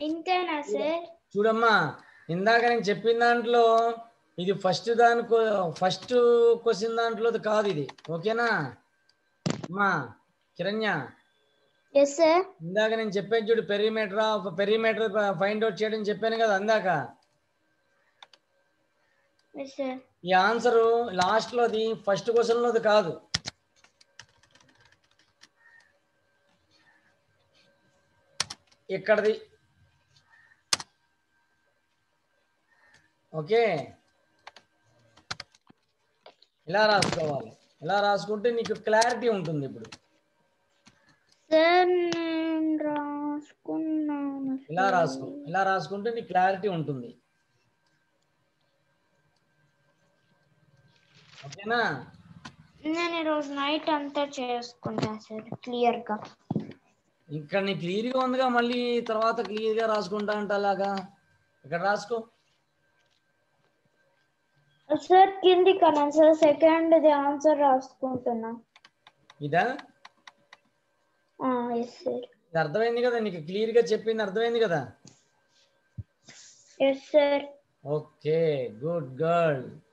ఇంతేనా సార్ చూడమ్మా ఇందాక నేను చెప్పిన దాంట్లో ఇది ఫస్ట్ దానికో ఫస్ట్ క్వశ్చన్ దాంట్లో కాదు ఇది ఓకేనా అమ్మా కిరణ్య ఎస్ సార్ ఇందాక నేను చెప్పాను చూడు పెరిమీటర్ పెరిమీటర్ ఫైండ్ అవుట్ చేయడం చెప్పాను కదా అందాక ఎస్ సార్ ఈ ఆన్సర్ లాస్ట్ లోది ఫస్ట్ క్వశ్చన్ లోది కాదు ఇక్కడది ఓకే ఇలా రాసుకోవాలి ఇలా రాసుకుంటే నీకు క్లారిటీ ఉంటుంది ఇప్పుడు సార్ నేను రాసుకున్నాను ఇలా రాసుకో ఇలా రాసుకుంటే నీకు క్లారిటీ ఉంటుంది ఓకేనా నేను ఈరోజు నైట్ అంతా చేసుకుంటా సార్ క్లియర్ గా ఇక్కడ నీ క్లియర్ గా ఉందిగా మళ్ళీ తర్వాత క్లియర్ గా రాసుకుంటా అంటే అలాగా ఇక్కడ రాసుకో సార్ కింది కన్నా సార్ సెకండ్ ది ఆన్సర్ రాసుకుంటున్నా ఇదా ఎస్ సార్ ఇది అర్థమైంది కదా నీకు క్లియర్ గా చెప్పింది అర్థమైంది కదా yes sir okay good girl